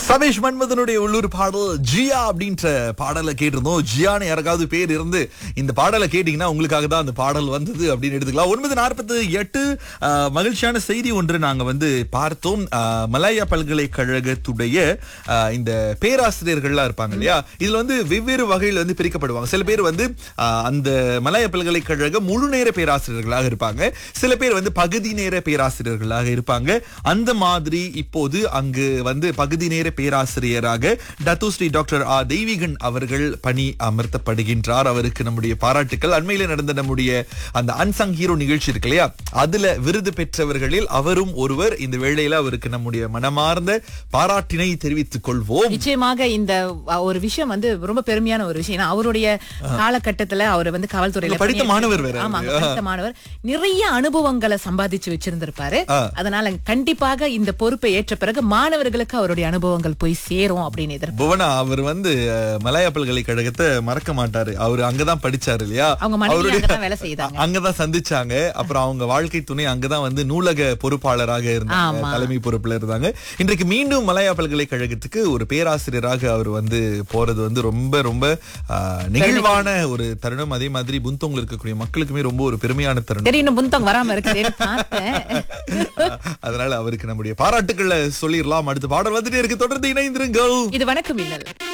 சமேஷ் மன்மதனுடைய உள்ளூர் பாடல் ஜியா அப்படின்ற பாடலை கேட்டிருந்தோம் ஜியான்னு யாருக்காவது பேர் இருந்து இந்த பாடலை கேட்டீங்கன்னா உங்களுக்காக தான் அந்த பாடல் வந்தது அப்படின்னு எடுத்துக்கலாம் ஒன்பது நாற்பத்தி எட்டு ஆஹ், மகிழ்ச்சியான செய்தி ஒன்று நாங்க வந்து பார்த்தோம் ஆஹ், மலாயா பல்கலைக்கழகத்துடைய ஆஹ், இந்த பேராசிரியர்கள்லாம் இருப்பாங்க இல்லையா இதுல வந்து வெவ்வேறு வகையில் வந்து பிரிக்கப்படுவாங்க சில பேர் வந்து ஆஹ், அந்த மலாயா பல்கலைக்கழக முழு நேர பேராசிரியர்களாக இருப்பாங்க சில பேர் வந்து பகுதி நேர பேராசிரியர்களாக இருப்பாங்க அந்த மாதிரி இப்போது அங்கு வந்து பகுதி நேர பேராசிரியராக டத்துஸ்ரீ டாக்டர் ஆ தெய்வீகன் அவர்கள் பணி அமர்த்தப்படுகின்றார் அவருக்கு நம்முடைய பாராட்டுக்கள் அண்மையில நடந்த நம்முடைய அந்த அன்சங் ஹீரோ நிகழ்ச்சி இருக்கு இல்லையா அதுல விருது பெற்றவர்களில் அவரும் ஒருவர் இந்த வேளையில அவருக்கு நம்முடைய மனமார்ந்த பாராட்டினை தெரிவித்துக் கொள்வோம் நிச்சயமாக இந்த அஹ், ஒரு விஷயம் வந்து ரொம்ப பெருமையான ஒரு விஷயம் ஏன்னா அவருடைய காலகட்டத்துல அவர் வந்து காவல்துறையில அங்க படித்த பணியாற்றி- மாணவர் வேற ஆமா அங்க படித்த மாணவர் நிறைய அனுபவங்களை சம்பாதிச்சு வச்சிருந்திருப்பாரு அதனால கண்டிப்பாக இந்த பொறுப்பை ஏற்ற பிறகு மாணவர்களுக்கு அவருடைய அனுபவங்கள் போய் சேரும் அப்படின்னு எதிர்ப்பு புவனா அவர் வந்து அஹ், மலாயா பல்கலைக்கழகத்தை மறக்க மாட்டாரு அவர் அங்கதான் படிச்சாரு இல்லையா அவங்க மனைவி அவருடைய அங்கதான் வேலை செய்தாங்க அங்கதான் சந்திச்சாங்க அப்புறம் அவங்க வாழ்க்கை துணை அங்கதான் வந்து நூலக பொறுப்பாளராக இருந்தாங்க ஆமா. தலைமை பொறுப்புல இருந்தாங்க இன்றைக்கு மீண்டும் மலையா பல்கலைக்கழகத்துக்கு ஒரு பேராசிரியராக அவர் வந்து போறது வந்து ரொம்ப ரொம்ப ஆஹ், நெகிழ்வான ஒரு தருணம் அதே மாதிரி புந்தோங்கில் இருக்கக்கூடிய மக்களுக்குமே ரொம்ப ஒரு பெருமையான தருணம் சரி இன்னும் புந்தம் வராம இருக்கு பார்த்தேன் அதனால அவருக்கு நம்முடைய பாராட்டுக்களை சொல்லிடலாம் அடுத்த பாடல் வந்துட்டே இருக்கு தொடர்ந்து இணைந்திருங்கள் இது வணக்கம் இல்லல்